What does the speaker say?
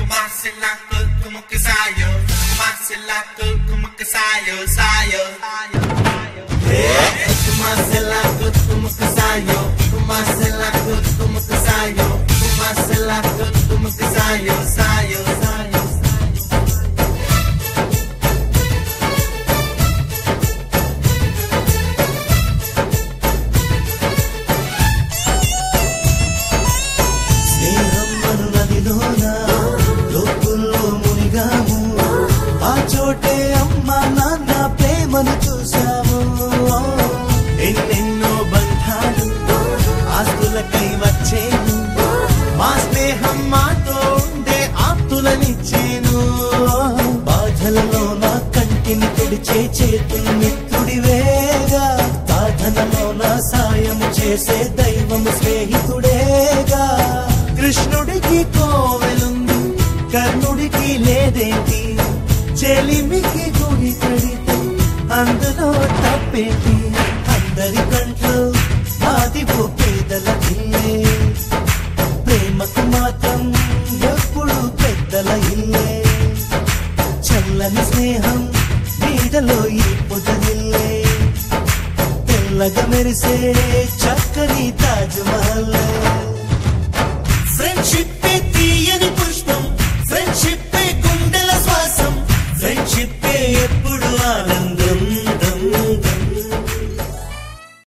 Comment c'est la que, comment que ça y est Comment c'est la que, comment que ça y est, ça y est Comment c'est la que, comment que ça y est Comment c'est la que, comment que ça y est Comment c'est la que, comment que ça y est, ça y est, ça y est స్నేహం అను నదిలోన లోతుల్లో మునిగాము ఆ చోటే అమ్మ నాన్న ప్రేమను చూసాము ఎన్నెన్నో బంధాలు ఆస్తులకై వచ్చేను మా స్నేహం మాతో ఉండే ఆప్తులనిచ్చేను బాధలలో నా కంటిని తుడిచే చేతులు మిత్రుడివేగా సాధనలో నా సాయం చేసే దైవము స్నేహితుడేగా కృష్ణుడికి కోవెలుంది కర్ణుడికి లేదేంటి చెలిమికి గుడి కడితే అందులో తప్పేంటి అందరి కంట్లో ఆది ఓ పేదల ఇల్లే ప్రేమకు మాత్రం ఎప్పుడు పెద్దల ఇల్లే చల్లని స్నేహం నీడలో ఈ పొదనిల్లే తెల్లగా మెరిసే చక్కని తాజ్ మహల్ ఫ్రెండ్షిప్